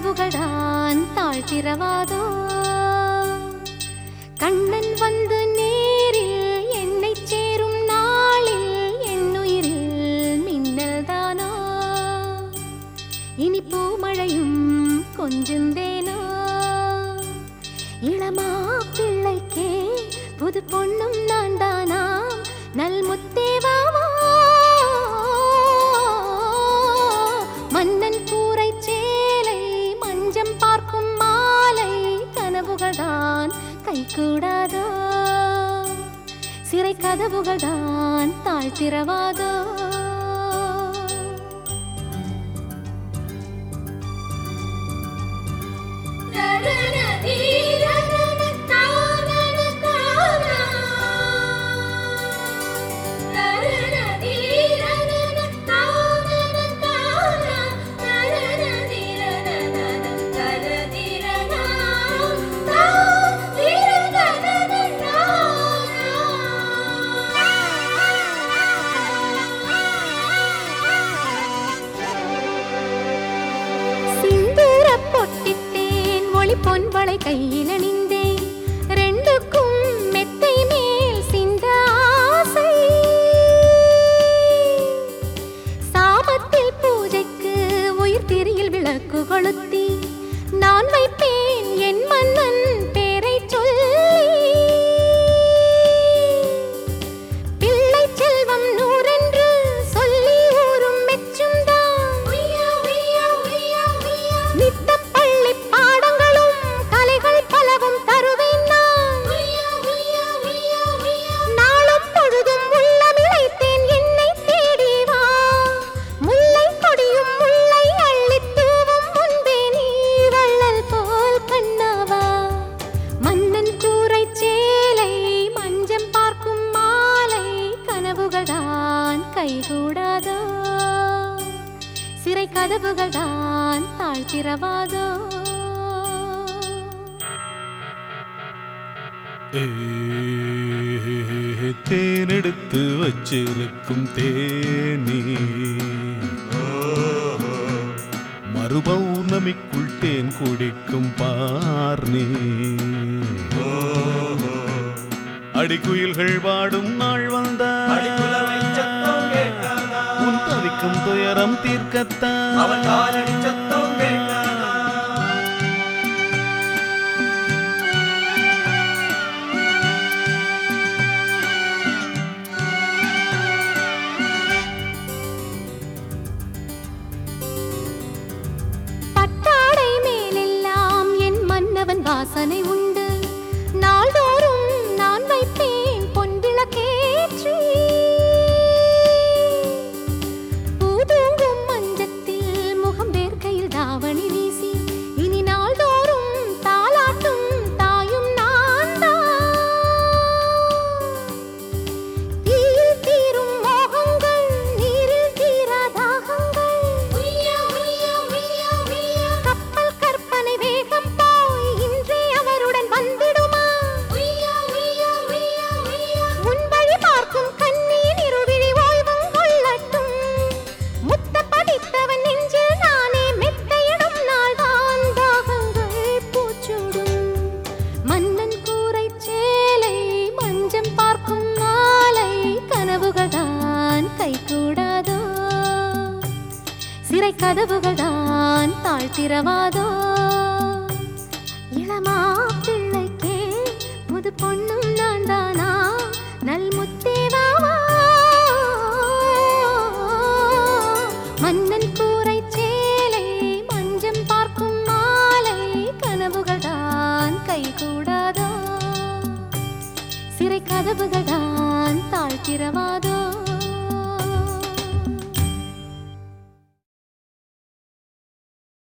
கதவுகள் தான் தாழ்த்திரவாதோ கண்ணன் வந்து நேரில் என்னை சேரும் நாளில் என்னுயிரில் மின்னல் தானோ இனி பூமழையும் கொஞ்சுந்தேனோ இளமா பிள்ளைக்கே புது பொண்ணும் நான் தானா நல் முத்தேவாவா மன்னன் கூரை சேலை மஞ்சம் பார்க்கும் மாலை கனவுகள் தான் கைகூடாதோ சிறை கதவுகள் தான் தாழ்த்திரவாதோ சிந்தூர பொட்டிட்டேன் ஒளி பொன்வளை கையில் அணிந்தேன் ரெண்டுக்கும் மெத்தை மேல் சிந்த ஆசை சாபத்தில் பூஜைக்கு உயிர் திரியில் விளக்கு கொளுத்தி நான் வைப்பேன் என் மன்னன் பேரை சொல்லி பிள்ளை செல்வம் நூறென்று சொல்லி ஊரும் மெச்சும் நித்தம் பள்ளி பாடங்களும் கலைகள் பலவும் தருவேன் நான் நாளும் பொழுதும் உள்ளமிழைத்தேன் என்னை தேடி வா முல்லை கொடியும் முல்லை அள்ளித் தூவும் முன்பே நீ வள்ளல் போல் கண்ணாவா மன்னன் கூரை சேலை மஞ்சம் பார்க்கும் மாலை கனவுகள் தான் கைகூடாதோ சிறை கதவுகள் தான் தாழ்த்திரவாதோ ஏ, தேனெடுத்து வச்சிருக்கும் தேனி மறுபௌர்ணமிக்குள் தேன் குடிக்கும் பார்னி அடிக்குயில்கள் பாடும் நாள் வந்த அடிக்குலவை சத்தம் கேட்காதா? உன் தவிக்கும் துயரம் தீர்க்கத்தான் அவன் காலடி சத்தம் கேட்காதா? பட்டாடை மேலெல்லாம் என் மன்னவன் வாசனை உண்டு நாள்தோறும் நான் வைப்பேன் பொன் விளக்கேற்றி பூதூங்கும் மஞ்சத்தில் முகம் வேர்க்கையில் தாவணி வீசி இனி நாள்தோறும் தாலாட்டும் தாயும் நான் தீயில் தீரும் மோகங்கள் நீரில் தீரா தாகங்கள் கப்பல் கற்பனை வேகம் போய் இன்றே அவருடன் வந்திடுமா உன் வழி பார்க்கும் கண்ணியின் இருவிழி ஓய்வும் கொள்ளட்டும் முத்த படித்தவன் நெஞ்சில் நானே மெத்தையிடும் நாள்தான் தாகங்கள் பூச்சூடும் மன்னன் கூரை சேலை மஞ்சம் பார்க்கும் மாலை கனவுகள் தான் கைகூடாதோ சிறை கதவுகள் தான் தாழ்த்திரவாதோ